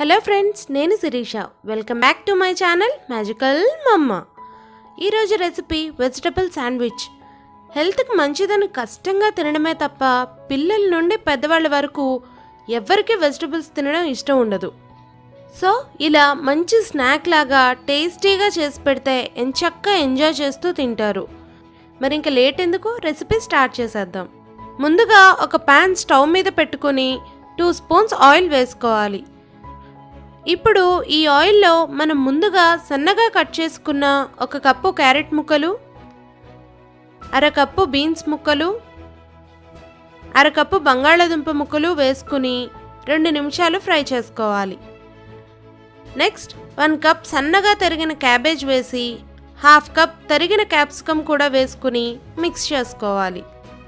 hello friends నేను Sirisha welcome back to my channel magical mamma ఈరోజు recipe vegetable sandwich హెల్త్కి మంచిదని కష్టంగా తినడమే తప్ప పిల్లల నుండి పెద్దవాళ్ళ వరకు ఎవ్వరికీ వెజిటబుల్స్ తినడం ఇష్టం ఉండదు సో ఇలా మంచి స్నాక్ లాగా టేస్టీగా చేసి పెడితే ఎంచక్కా ఎంజాయ్ చేస్తూ తింటారు మరి ఇంకా లేట్ ఎందుకు రెసిపీ స్టార్ట్ చేసేద్దాం ముందుగా ఒక ప్యాన్ స్టవ్ మీద పెట్టుకొని టూ స్పూన్స్ ఆయిల్ వేసుకోవాలి ఇప్పుడు ఈ ఆయిల్లో మనం ముందుగా సన్నగా కట్ చేసుకున్న ఒక కప్పు క్యారెట్ ముక్కలు అరకప్పు బీన్స్ ముక్కలు అరకప్పు బంగాళాదుంప ముక్కలు వేసుకుని రెండు నిమిషాలు ఫ్రై చేసుకోవాలి నెక్స్ట్ వన్ కప్ సన్నగా తరిగిన క్యాబేజ్ వేసి హాఫ్ కప్ తరిగిన క్యాప్సికమ్ కూడా వేసుకుని మిక్స్ చేసుకోవాలి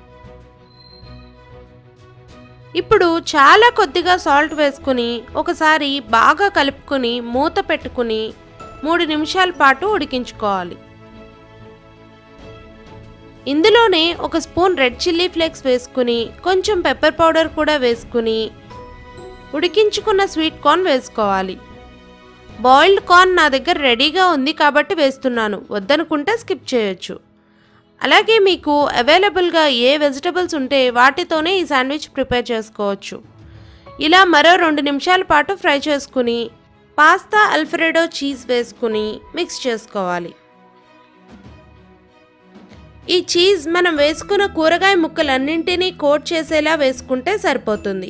ఇప్పుడు చాలా కొద్దిగా సాల్ట్ వేసుకుని ఒకసారి బాగా కలుపుకొని మూత పెట్టుకుని మూడు నిమిషాల పాటు ఉడికించుకోవాలి ఇందులోనే ఒక స్పూన్ రెడ్ చిల్లీ ఫ్లేక్స్ వేసుకుని కొంచెం పెప్పర్ పౌడర్ కూడా వేసుకుని ఉడికించుకున్న స్వీట్ కార్న్ వేసుకోవాలి బాయిల్డ్ కార్న్ నా దగ్గర రెడీగా ఉంది కాబట్టి వేస్తున్నాను వద్దనుకుంటే స్కిప్ చేయొచ్చు అలాగే మీకు అవైలబుల్గా ఏ వెజిటబుల్స్ ఉంటే వాటితోనే ఈ శాండ్విచ్ ప్రిపేర్ చేసుకోవచ్చు ఇలా మరో రెండు నిమిషాల పాటు ఫ్రై చేసుకుని పాస్తా అల్ఫ్రెడో చీజ్ వేసుకుని మిక్స్ చేసుకోవాలి ఈ చీజ్ మనం వేసుకున్న కూరగాయ ముక్కలన్నింటినీ కోట్ చేసేలా వేసుకుంటే సరిపోతుంది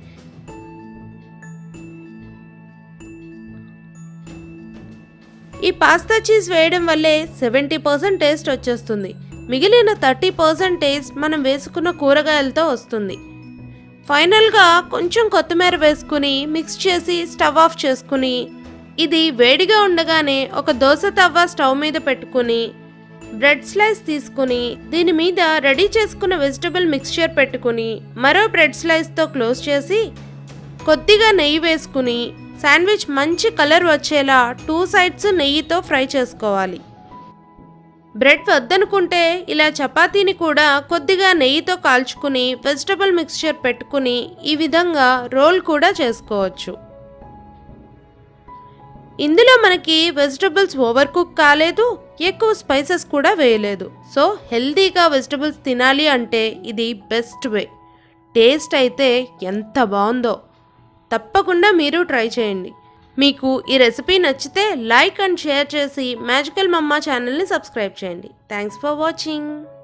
ఈ పాస్తా చీజ్ వేయడం వల్లే సెవెంటీ పర్సెంట్ టేస్ట్ వచ్చేస్తుంది మిగిలిన థర్టీ పర్సెంట్ టేస్ట్ మనం వేసుకున్న కూరగాయలతో వస్తుంది ఫైనల్గా కొంచెం కొత్తిమీర వేసుకుని మిక్స్ చేసి స్టవ్ ఆఫ్ చేసుకుని ఇది వేడిగా ఉండగానే ఒక దోశ తవ్వ స్టవ్ మీద పెట్టుకుని బ్రెడ్ స్లైస్ తీసుకుని దీని మీద రెడీ చేసుకున్న వెజిటబుల్ మిక్స్చర్ పెట్టుకుని మరో బ్రెడ్ స్లైస్తో క్లోజ్ చేసి కొద్దిగా నెయ్యి వేసుకుని శాండ్విచ్ మంచి కలర్ వచ్చేలా టూ సైడ్స్ నెయ్యితో ఫ్రై చేసుకోవాలి బ్రెడ్ వద్దనుకుంటే ఇలా చపాతీని కూడా కొద్దిగా నెయ్యితో కాల్చుకుని వెజిటబుల్ మిక్స్చర్ పెట్టుకుని ఈ విధంగా రోల్ కూడా చేసుకోవచ్చు ఇందులో మనకి వెజిటబుల్స్ ఓవర్ కుక్ కాలేదు ఎక్కువ స్పైసెస్ కూడా వేయలేదు సో హెల్తీగా వెజిటబుల్స్ తినాలి అంటే ఇది బెస్ట్ వే టేస్ట్ అయితే ఎంత బాగుందో తప్పకుండా మీరు ట్రై చేయండి మీకు ఈ రెసిపీ నచ్చితే లైక్ అండ్ షేర్ చేసి మ్యాజికల్ మమ్మా ఛానల్ని సబ్స్క్రైబ్ చేయండి థ్యాంక్స్ ఫర్ వాచింగ్